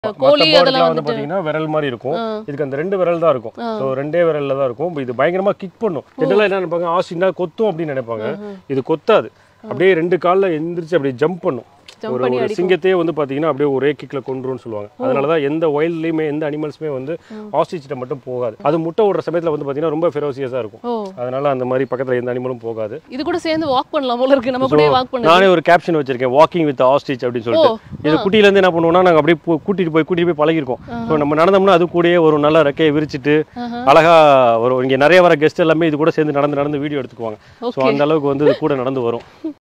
கோழி மத்த அதெல்லாம் bird-லாம் வந்து வந்துட்டு பாத்தீங்கன்னா விரல் மாதிரி இருக்கும் ஆ. இதுக்கு அந்த ரெண்டு விரல் தான் இருக்கும் ஸோ ரெண்டே விரல்ல தான் இருக்கும் இது பயங்கரமா கிக் பண்ணும் ஜென்ரலாக என்ன நினைப்பாங்க ஆசினா கொத்தும் அப்படின்னு நினைப்பாங்க இது கொத்தாது அப்படியே ரெண்டு கால்ல எந்திரிச்சு அப்படியே ஜம்ப் பண்ணும் Jump ஒரு பண்ணி ஒரு அடிக்கும். சிங்கத்தையே வந்து பாத்தீங்கன்னா அப்படியே ஒரே கிக்ல கொண்டுருன்னு சொல்லுவாங்க அதனால தான் எந்த ஒயில்ட்லயுமே எந்த அனிமல்ஸுமே வந்து ஆஸ்ட்ரிச்சிட்ட மட்டும் போகாது அது முட்டை விடுற சமயத்துல வந்து பாத்தீங்கன்னா ரொம்ப ஃபெரோசியஸா இருக்கும் ஓ அதனால அந்த மாதிரி பக்கத்துல எந்த அனிமலும் போகாது இது கூட சேர்ந்து வாக் பண்ணலாம் போல இருக்கு நம்ம கூட வாக் பண்ணு நானே ஒரு கேப்ஷன் வச்சிருக்கேன் வாக்கிங் வித் ஆஸ்ட்ரிச் அப்படின்னு சொல்லிட்டு இது குட்டியில இருந்து என்ன பண்ணுவோம்னா நாங்க அப்படியே போ- கூட்டிட்டு போய் கூட்டிட்டு போய் பழகிருக்கோம் ஸோ நம்ம நடந்தோம்னா அது கூடயே ஒரு நல்ல ரெக்கையை விரிச்சிட்டு அழகா ஒரு இங்க நிறைய வர கெஸ்ட் எல்லாமே இது கூட சேர்ந்து நடந்து நடந்து வீடியோ எடுத்துக்குவாங்க ஸோ Okay. அந்த அளவுக்கு வந்து இது கூட நடந்து வரும்